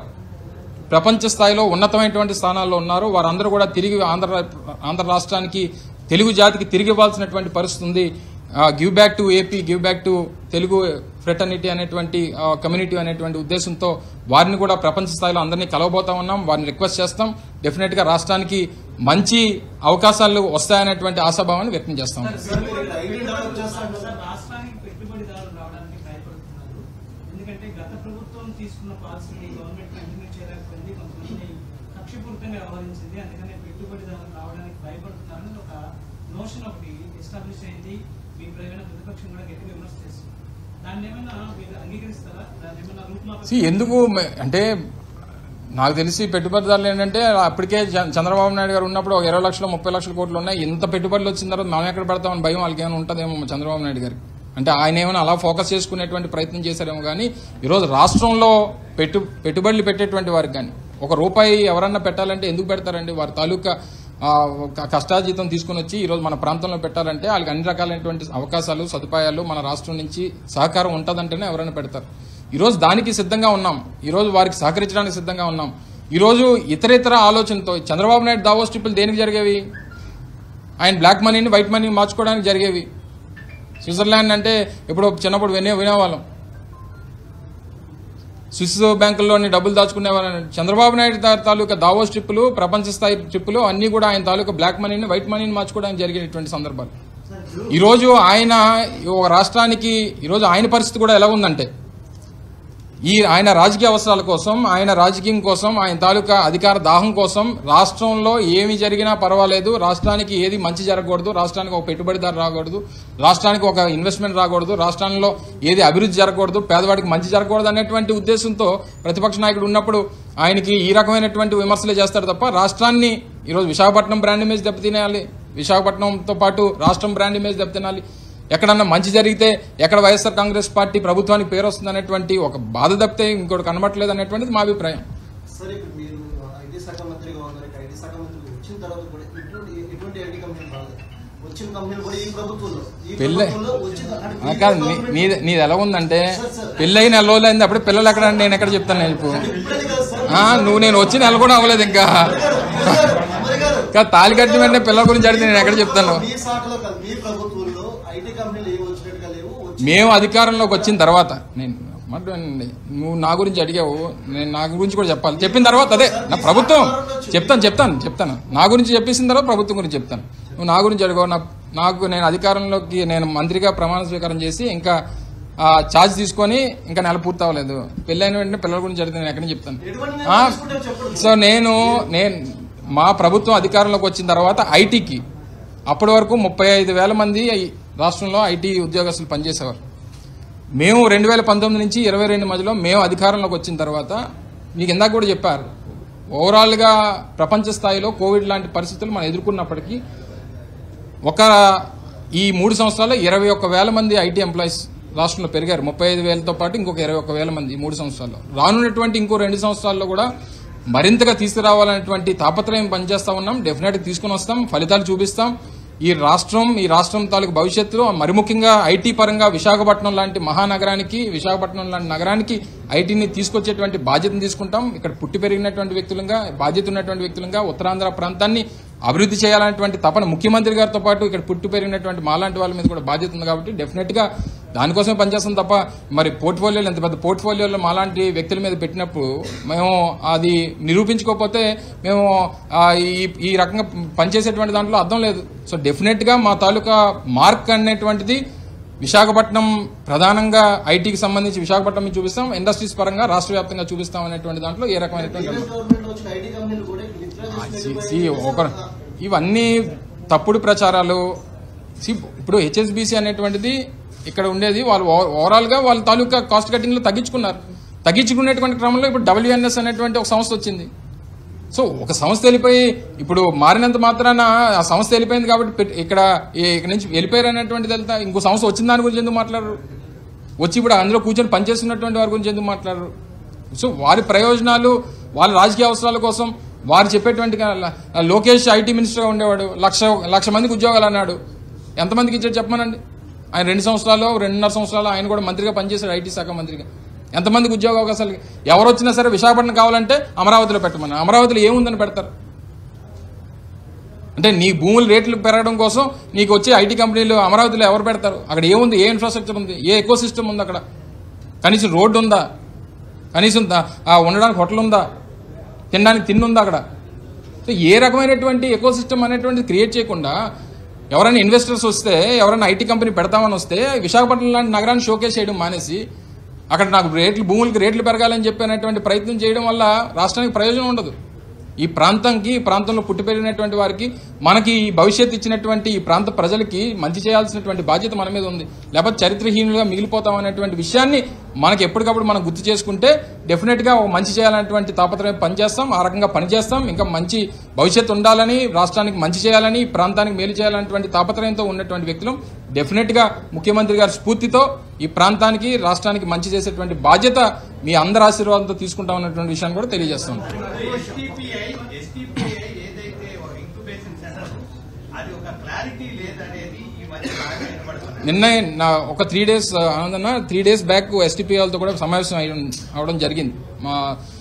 ప్రపంచ స్థాయిలో ఉన్నతమైనటువంటి స్థానాల్లో ఉన్నారు వారందరూ కూడా తిరిగి ఆంధ్ర ఆంధ్ర రాష్ట్రానికి తెలుగు జాతికి తిరిగి ఇవ్వాల్సినటువంటి పరిస్థితి ఉంది give back to AP give back to Telugu fraternity అనేటువంటి కమ్యూనిటీ అనేటువంటి ఉద్దేశంతో వారిని కూడా ప్రపంచ స్థాయిలో అందరినీ కలవబోతా ఉన్నాం వారిని రిక్వెస్ట్ చేస్తాం డెఫినెట్ గా రాష్ట్రానికి మంచి అవకాశాలు వస్తాయనేటువంటి ఆశాభావాన్ని వ్యక్తం చేస్తాం సార్ మీరు ఇక్కడ ఐటీ డెవలప్ చేస్తాను సార్, రాష్ట్రానికి పెట్టుబడిదారులు రావడానికి భయపడుతున్నారు ఎందుకంటే గత ప్రభుత్వం తీసుకున్న పాలసీని గవర్నమెంట్ కంటిన్యూ చేయలేకపోయింది కొంతమంది కక్షపూరితంగా వ్యవహరించింది అందుకనే పెట్టుబడిదారులు రావడానికి భయపడుతున్నారని ఒక నోషన్ ఒకటి ఎస్టాబ్లిష్ అయింది మీ ప్రయోజన ప్రతిపక్షం కూడా గట్టిగా విమర్శ చేస్తుంది దాన్ని ఏమైనా మీరు అంగీకరిస్తారా దాన్ని ఏమైనా రూపుమాప See, ఎందుకు మ- అంటే నాకు తెలిసి పెట్టుబడిదారులు ఏంటంటే అప్పటికే చ- చంద్రబాబు నాయుడు గారు ఉన్నప్పుడు ఒక ఇరవై లక్షలు ముప్పై లక్షల కోట్లు ఉన్నాయి ఇంత పెట్టుబడులు వచ్చిన తర్వాత మనం ఎక్కడ పెడతామని భయం వాళ్ళకి ఏమైనా ఉంటుందేమో చంద్రబాబు నాయుడు గారికి అంటే ఆయన ఏమైనా అలా ఫోకస్ చేసుకునేటువంటి ప్రయత్నం చేశారేమో కానీ ఈరోజు రాష్ట్రంలో పెట్టు పెట్టుబడులు పెట్టేటువంటి వారికి కానీ ఒక రూపాయి ఎవరన్నా పెట్టాలంటే ఎందుకు పెడతారండి వారి తాలూకా ఆ, ఒక కష్టాజీతం తీసుకుని వచ్చి ఈరోజు మన ప్రాంతంలో పెట్టాలంటే వాళ్ళకి అన్ని రకాలైనటువంటి అవకాశాలు సదుపాయాలు మన రాష్ట్రం నుంచి సహకారం ఉంటుందంటేనే ఎవరైనా పెడతారు ఈరోజు దానికి సిద్ధంగా ఉన్నాం ఈరోజు వారికి సహకరించడానికి సిద్ధంగా ఉన్నాం ఈరోజు ఇతర ఇతర ఆలోచనతో చంద్రబాబు నాయుడు దావోస్ ట్రిప్పులు దేనికి జరిగేవి ఆయన బ్లాక్ మనీని వైట్ మనీ మార్చుకోవడానికి జరిగేవి స్విట్జర్లాండ్ అంటే ఇప్పుడు చిన్నప్పుడు వినే వినేవాళ్ళం స్విస్ బ్యాంకుల్లోని డబ్బులు దాచుకునేవాళ్ళని చంద్రబాబు నాయుడు తా- తాలూకా దావోస్ ట్రిప్పులు ప్రపంచ స్థాయి ట్రిప్పులు అన్ని కూడా ఆయన తాలూకా బ్లాక్ మనీని వైట్ మనీని మార్చుకోవడానికి జరిగినటువంటి సందర్భాలు ఈరోజు ఆయన ఒక రాష్ట్రానికి ఈరోజు ఆయన పరిస్థితి కూడా ఎలా ఉందంటే ఈ ఆయన రాజకీయ అవసరాల కోసం ఆయన రాజకీయం కోసం ఆయన తాలూకా అధికార దాహం కోసం రాష్ట్రంలో ఏమి జరిగినా పర్వాలేదు రాష్ట్రానికి ఏది మంచి జరగకూడదు రాష్ట్రానికి ఒక పెట్టుబడిదారు రాకూడదు రాష్ట్రానికి ఒక ఇన్వెస్ట్మెంట్ రాకూడదు రాష్ట్రంలో ఏది అభివృద్ధి జరగకూడదు పేదవాడికి మంచి జరగకూడదు అనేటువంటి ఉద్దేశంతో ప్రతిపక్ష నాయకుడు ఉన్నప్పుడు ఆయనకి ఈ రకమైనటువంటి విమర్శలే చేస్తారు తప్ప రాష్ట్రాన్ని ఈరోజు విశాఖపట్నం బ్రాండ్ ఇమేజ్ దెబ్బతినేయాలి విశాఖపట్నంతో పాటు రాష్ట్రం బ్రాండ్ ఇమేజ్ దెబ్బతినాలి ఎక్కడన్నా మంచి జరిగితే ఎక్కడ వైఎస్ఆర్ కాంగ్రెస్ పార్టీ ప్రభుత్వానికి పేరు వస్తుంది అనేటువంటి ఒక బాధ తప్పితే ఇంకోటి కనబట్టలేదు అనేటువంటిది మా అభిప్రాయం సార్ ఇప్పుడు మీరు ఐటీ శాఖ మంత్రిగా ఉన్నారు ఇక్కడ ఐటీ శాఖ మంత్రి వచ్చిన తర్వాత కూడా ఇటువంటి ఎటువంటి ఐటీ కంపెనీ రాలేదు వచ్చిన కంపెనీలు కూడా ఈ ప్రభుత్వంలో ఈ పెళ్ళి ప్రభుత్వంలో వచ్చిన అంటే ఆ కాదు నీ- నీది నీది ఎలా ఉందంటే సార్, సార్. పెళ్ళయి నెల రోజులు అయింది అప్పుడు పిల్లలు ఎక్కడ అంటే నేను ఎక్కడ చెప్తాను నేను ఇప్పుడు ఇప్పుడది కాదు సార్. ఆ, నువ్వు నేను వచ్చి నెల కూడా అవ్వలేదు ఇంకా అమర్ గారు, ఇంకా తాలి కట్టిన వెంటనే పిల్లల గురించి అడిగితే నేను ఎక్కడ చెప్తాను మీ శాఖలో కాదు మీ ప్రభుత్వంలో ఐటీ కంపెనీలు ఏవి వచ్చినట్టుగా లేవు వచ్చి- మేము అధికారంలోకి వచ్చిన తర్వాత నేను మాట్లాడండి నువ్వు నా గురించి అడిగావు నేను నా గురించి కూడా చెప్పాలి చెప్పిన తర్వాత అదే నా ప్రభుత్వం చెప్తాను చెప్తాను చెప్తాను నా గురించి చెప్పేసిన తర్వాత ప్రభుత్వం గురించి చెప్తాను నువ్వు నా గురించి అడిగావు నా నాకు నేను అధికారంలోకి నేను మంత్రిగా ప్రమాణ స్వీకారం చేసి ఇంకా ఆ, ఛార్జ్ తీసుకొని ఇంకా నెల పూర్తి అవ్వలేదు పెళ్ళైన వెంటనే పిల్లల గురించి అడిగితే నేను ఎక్కడి నుంచి చెప్తాను ఎటువంటి ఆ, నిర్ణయం తీసుకుంటారో చెప్పండి సో నేను నేను మా ప్రభుత్వం అధికారంలోకి వచ్చిన తర్వాత ఐటీకి అప్పటి వరకు ముప్పై ఐదు వేల మంది ఈ రాష్ట్రంలో ఐటీ ఉద్యోగస్తులు పనిచేసేవారు మేము రెండు వేల పంతొమ్మిది నుంచి ఇరవై రెండు మధ్యలో మేము అధికారంలోకి వచ్చిన తర్వాత మీకు ఇందాక కూడా చెప్పారు ఓవరాల్గా ప్రపంచ స్థాయిలో కోవిడ్ లాంటి పరిస్థితులు మనం ఎదుర్కొన్నప్పటికీ ఒక ఈ మూడు సంవత్సరాల్లో ఇరవై ఒక్క వేల మంది ఐటీ ఎంప్లాయీస్ రాష్ట్రంలో పెరిగారు ముప్పై ఐదు వేలతో పాటు ఇంకొక ఇరవై ఒక్క వేల మంది ఈ మూడు సంవత్సరాల్లో రానున్నటువంటి ఇంకో రెండు సంవత్సరాల్లో కూడా మరింతగా తీసుకురావాలనేటువంటి తాపత్రయం పనిచేస్తా ఉన్నాం డెఫినెట్గా తీసుకుని వస్తాం ఫలితాలు చూపిస్తాం ఈ రాష్ట్రం ఈ రాష్ట్రం తాలూకు భవిష్యత్తులో మరి ముఖ్యంగా ఐటీ పరంగా విశాఖపట్నం లాంటి మహానగరానికి విశాఖపట్నం లాంటి నగరానికి ఐటీని తీసుకొచ్చేటువంటి బాధ్యతను తీసుకుంటాం ఇక్కడ పుట్టి పెరిగినటువంటి వ్యక్తులుగా బాధ్యత ఉన్నటువంటి వ్యక్తులుగా ఉత్తరాంధ్ర ప్రాంతాన్ని అభివృద్ధి చేయాలనేటువంటి తపన ముఖ్యమంత్రి గారితో పాటు ఇక్కడ పుట్టి పెరిగినటువంటి మాలాంటి వాళ్ళ మీద కూడా బాధ్యత ఉంది కాబట్టి డెఫినెట్ గా దానికోసమే పనిచేస్తాం తప్ప మరి పోర్ట్ఫోలియోలు ఎంత పెద్ద పోర్ట్ఫోలియోలో మాలాంటి వ్యక్తుల మీద పెట్టినప్పుడు మేము అది నిరూపించుకోకపోతే మేము ఆ, ఈ ఈ రకంగా పనిచేసేటువంటి దాంట్లో అర్థం లేదు సో డెఫినెట్ గా మా తాలూకా మార్క్ అనేటువంటిది విశాఖపట్నం ప్రధానంగా ఐటీకి సంబంధించి విశాఖపట్నం మీద చూపిస్తాం ఇండస్ట్రీస్ పరంగా రాష్ట్ర వ్యాప్తంగా చూపిస్తాం అనేటువంటి దాంట్లో ఏ రకమైనటువంటి టీఆర్ఎస్ గవర్నమెంట్ వచ్చిన ఐటీ కంపెనీలు కూడా ఇక్కడ విత్డ్రా సి- చేసుకుని సి ఒక ఇవన్నీ తప్పుడు ప్రచారాలు సి ఇప్పుడు హెచ్ఎస్బిసి అనేటువంటిది ఇక్కడ ఉండేది వాళ్ళు ఓవరాల్ గా వాళ్ళ తాలూకా కాస్ట్ కటింగ్ లో తగ్గించుకున్నారు తగ్గించుకునేటువంటి క్రమంలో ఇప్పుడు డబ్ల్యూఎన్ఎస్ అనేటువంటి ఒక సంస్థ వచ్చింది సో ఒక సంస్థ వెళ్ళిపోయి ఇప్పుడు మారినంత మాత్రాన ఆ సంస్థ వెళ్ళిపోయింది కాబట్టి పెట్- ఇక్కడ ఈ- ఇక్కడ నుంచి వెళ్ళిపోయారు అనేటువంటిది వెళ్తా ఇంకో సంస్థ వచ్చిన దాని గురించి ఎందుకు మాట్లాడరు వచ్చి ఇప్పుడు అందులో కూర్చొని పనిచేస్తున్నటువంటి వారి గురించి ఎందుకు మాట్లాడరు సో వారి ప్రయోజనాలు వాళ్ళ రాజకీయ అవసరాల కోసం వారు చెప్పేటువంటి గా- లోకేష్ ఐటీ మినిస్టర్గా ఉండేవాడు లక్ష లక్ష మందికి ఉద్యోగాలు అన్నాడు ఎంతమందికి ఇచ్చాడు చెప్పమనండి ఆయన రెండు సంవత్సరాలు రెండున్నర సంవత్సరాలు ఆయన కూడా మంత్రిగా పనిచేశాడు ఐటీ శాఖ మంత్రిగా ఎంతమందికి ఉద్యోగ అవకాశాలు ఎవరు వచ్చినా సరే విశాఖపట్నం కావాలంటే అమరావతిలో పెట్టమని అమరావతిలో ఏముందని పెడతారు అంటే నీ భూముల రేట్లు పెరగడం కోసం నీకు వచ్చే ఐటీ కంపెనీలు అమరావతిలో ఎవరు పెడతారు అక్కడ ఏముంది ఏ ఇన్ఫ్రాస్ట్రక్చర్ ఉంది ఏ ఎకో సిస్టమ్ ఉంది అక్కడ కనీసం రోడ్డు ఉందా కనీసం దా- ఆ ఉండడానికి హోటల్ ఉందా తినడానికి తిండి ఉందా అక్కడ సో ఏ రకమైనటువంటి ఎకో సిస్టమ్ అనేటువంటిది క్రియేట్ చేయకుండా ఎవరైనా ఇన్వెస్టర్స్ వస్తే ఎవరైనా ఐటీ కంపెనీ పెడతామని వస్తే విశాఖపట్నం లాంటి నగరాన్ని షోకేస్ చేయడం మానేసి అక్కడ నాకు రేట్లు భూములకి రేట్లు పెరగాలని చెప్పినటువంటి ప్రయత్నం చేయడం వల్ల రాష్ట్రానికి ప్రయోజనం ఉండదు ఈ ప్రాంతంకి ఈ ప్రాంతంలో పుట్టి పెరిగినటువంటి వారికి మనకి ఈ భవిష్యత్తు ఇచ్చినటువంటి ఈ ప్రాంత ప్రజలకి మంచి చేయాల్సినటువంటి బాధ్యత మన మీద ఉంది లేకపోతే చరిత్రహీనులుగా మిగిలిపోతాం అనేటువంటి విషయాన్ని మనకి ఎప్పటికప్పుడు మనం గుర్తు చేసుకుంటే డెఫినెట్ గా ఒక మంచి చేయాలనేటువంటి తాపత్రయం పనిచేస్తాం ఆ రకంగా పనిచేస్తాం ఇంకా మంచి భవిష్యత్తు ఉండాలని రాష్ట్రానికి మంచి చేయాలని ఈ ప్రాంతానికి మేలు చేయాలనేటువంటి తాపత్రయంతో ఉన్నటువంటి వ్యక్తులు డెఫినెట్ గా ముఖ్యమంత్రి గారి స్ఫూర్తితో ఈ ప్రాంతానికి రాష్ట్రానికి మంచి చేసేటువంటి బాధ్యత మీ అందరి ఆశీర్వాదంతో తీసుకుంటాం అన్నటువంటి విషయాన్ని కూడా తెలియజేస్తాం ఎస్టీపీఐ ఎస్టీపీఐ ఏదైతే ఇంక్యుబేషన్ సెంటర్ అది ఒక క్లారిటీ లేదనేది ఈ మధ్య బాగా వినబడుతుంది నిన్న నా ఒక త్రీ డేస్ ఆనందన్న త్రీ డేస్ బ్యాక్ ఎస్టీపీఎల్తో కూడా సమావేశం అయి అవడం జరిగింది మా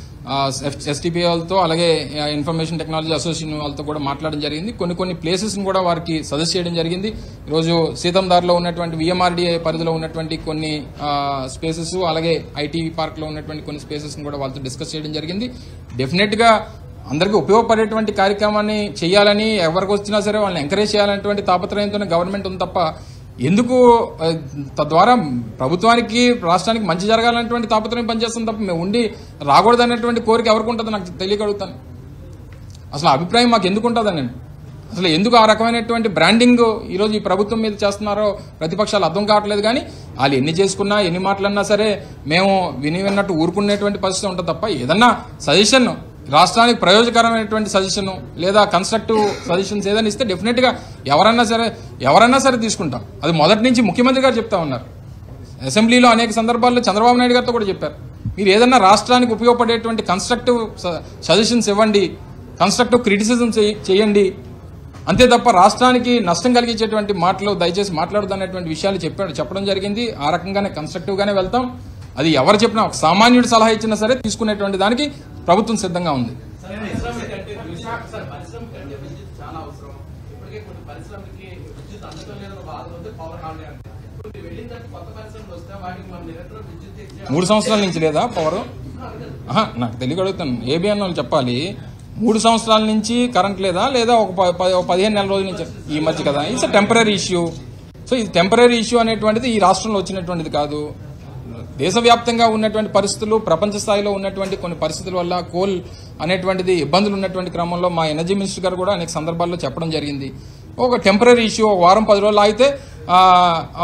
ఎస్టీపీఎల్తో అలాగే ఇన్ఫర్మేషన్ టెక్నాలజీ అసోసియేషన్ వాళ్ళతో కూడా మాట్లాడడం జరిగింది కొన్ని కొన్ని ప్లేసెస్ కూడా వారికి సజెస్ట్ చేయడం జరిగింది ఈరోజు సీతందార్లో ఉన్నటువంటి విఎంఆర్డీఏ పరిధిలో ఉన్నటువంటి కొన్ని స్పేసెస్ అలాగే ఐటీ పార్క్లో ఉన్నటువంటి కొన్ని స్పేసెస్ కూడా వాళ్ళతో డిస్కస్ చేయడం జరిగింది డెఫినెట్ గా అందరికీ ఉపయోగపడేటువంటి కార్యక్రమాన్ని చేయాలని ఎవరికి వచ్చినా సరే వాళ్ళని ఎంకరేజ్ చేయాలనేటువంటి తాపత్రయంతోనే గవర్నమెంట్ ఉంది తప్ప ఎందుకు ఆ, తద్వారా ప్రభుత్వానికి రాష్ట్రానికి మంచి జరగాలనేటువంటి తాపత్రయం పనిచేస్తుంది తప్ప మేము ఉండి రాకూడదనేటువంటి కోరిక ఎవరికి ఉంటుందో నాకు తెలియగలుగుతాను అసలు ఆ అభిప్రాయం మాకు ఎందుకు ఉంటుందండి అసలు ఎందుకు ఆ రకమైనటువంటి బ్రాండింగ్ ఈరోజు ఈ ప్రభుత్వం మీద చేస్తున్నారో ప్రతిపక్షాలు అర్థం కావట్లేదు కానీ వాళ్ళు ఎన్ని చేసుకున్నా ఎన్ని మాటలన్నా సరే మేము విని విన్నట్టు ఊరుకునేటువంటి పరిస్థితి ఉంటుంది తప్ప ఏదన్నా సజెషన్ రాష్ట్రానికి ప్రయోజకరమైనటువంటి సజెషన్ లేదా కన్స్ట్రక్టివ్ సజెషన్స్ ఏదైనా ఇస్తే డెఫినెట్గా ఎవరన్నా సరే ఎవరన్నా సరే తీసుకుంటాం అది మొదటి నుంచి ముఖ్యమంత్రి గారు చెప్తా ఉన్నారు అసెంబ్లీలో అనేక సందర్భాల్లో చంద్రబాబు నాయుడు గారితో కూడా చెప్పారు మీరు ఏదన్నా రాష్ట్రానికి ఉపయోగపడేటువంటి కన్స్ట్రక్టివ్ సజెషన్స్ ఇవ్వండి కన్స్ట్రక్టివ్ క్రిటిసిజం చేయండి అంతే తప్ప రాష్ట్రానికి నష్టం కలిగించేటువంటి మాటలు దయచేసి మాట్లాడదనేటువంటి విషయాలు చెప్పాడు చెప్పడం జరిగింది ఆ రకంగానే కన్స్ట్రక్టివ్ గానే వెళ్తాం అది ఎవరు చెప్పినా ఒక సామాన్యుడు సలహా ఇచ్చినా సరే తీసుకునేటువంటి దానికి ప్రభుత్వం సిద్ధంగా ఉంది పరిశ్రమ కంటే విశాఖ సార్ పరిశ్రమ కంటే విద్యుత్ చాలా అవసరం ఇప్పటికే కొన్ని పరిశ్రమలకి విద్యుత్ అందడం లేదని బాధ ఉంది పవర్ హాలిడే అంటే ఇప్పుడు వెళ్ళిన తర్వాత కొత్త పరిశ్రమలు వస్తే వాటికి మనం నిరంతరం విద్యుత్ ఇచ్చే మూడు సంవత్సరాల నుంచి లేదా పవర్ ఆహా, నాకు తెలియగలుగుతాను ఏబిఎన్ వాళ్ళు చెప్పాలి మూడు సంవత్సరాల నుంచి కరెంట్ లేదా లేదా ఒక ప- ప- ఒక పదిహేను నెలల రోజుల నుంచి ఈ మధ్య కదా ఇట్స్ టెంపరీ ఇష్యూ సో ఇది టెంపరీ ఇష్యూ అనేటువంటిది ఈ రాష్ట్రంలో వచ్చినటువంటిది కాదు దేశవ్యాప్తంగా ఉన్నటువంటి పరిస్థితులు ప్రపంచ స్థాయిలో ఉన్నటువంటి కొన్ని పరిస్థితుల వల్ల కోల్ అనేటువంటిది ఇబ్బందులు ఉన్నటువంటి క్రమంలో మా ఎనర్జీ మినిస్టర్ గారు కూడా అనేక సందర్భాల్లో చెప్పడం జరిగింది ఒక టెంపరీ ఇష్యూ ఒక వారం పది రోజులు అయితే ఆ, ఆ,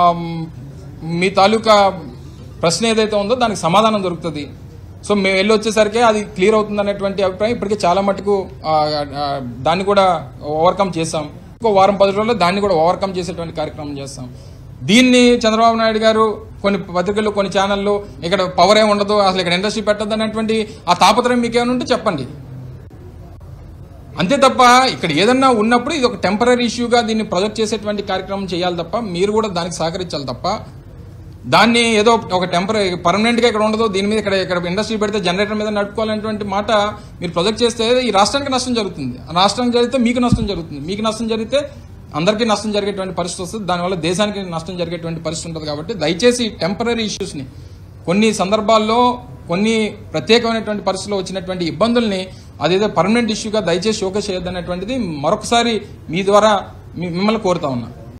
మీ తాలూకా ప్రశ్న ఏదైతే ఉందో దానికి సమాధానం దొరుకుతుంది సో మేము వెళ్ళి వచ్చేసరికి అది క్లియర్ అవుతుంది అనేటువంటి అభిప్రాయం ఇప్పటికే చాలా మటుకు ఆ, ఆ, దాన్ని కూడా ఓవర్కమ్ చేసాం ఇంకో వారం పది రోజుల్లో దాన్ని కూడా ఓవర్కమ్ చేసేటువంటి కార్యక్రమం చేస్తాం దీన్ని చంద్రబాబు నాయుడు గారు కొన్ని పత్రికలు కొన్ని ఛానళ్ళు ఇక్కడ పవర్ ఏమి ఉండదు అసలు ఇక్కడ ఇండస్ట్రీ పెట్టద్దు అనేటువంటి ఆ తాపత్రయం మీకు ఏమైనా ఉంటే చెప్పండి అంతే తప్ప ఇక్కడ ఏదన్నా ఉన్నప్పుడు ఇది ఒక టెంపరీ ఇష్యూగా దీన్ని ప్రొజెక్ట్ చేసేటువంటి కార్యక్రమం చేయాలి తప్ప మీరు కూడా దానికి సహకరించాలి తప్ప దాన్ని ఏదో ఒక టెంపరీ పర్మనెంట్ గా ఇక్కడ ఉండదు దీని మీద ఇక్కడ ఇక్కడ ఇండస్ట్రీ పెడితే జనరేటర్ మీద నడుపుకోవాలనేటువంటి మాట మీరు ప్రొజెక్ట్ చేస్తే ఈ రాష్ట్రానికి నష్టం జరుగుతుంది ఆ రాష్ట్రానికి జరిగితే మీకు నష్టం జరుగుతుంది మీకు నష్టం జరిగితే అందరికీ నష్టం జరిగేటువంటి పరిస్థితి వస్తుంది దానివల్ల దేశానికి నష్టం జరిగేటువంటి పరిస్థితి ఉంటుంది కాబట్టి దయచేసి టెంపరీ ఇష్యూస్ని కొన్ని సందర్భాల్లో కొన్ని ప్రత్యేకమైనటువంటి పరిస్థితుల్లో వచ్చినటువంటి ఇబ్బందుల్ని అదేదో పర్మనెంట్ ఇష్యూగా దయచేసి షోకేస్ చేయొద్దనేటువంటిది మరొకసారి మీ ద్వారా మీ- మిమ్మల్ని కోరుతా ఉన్నా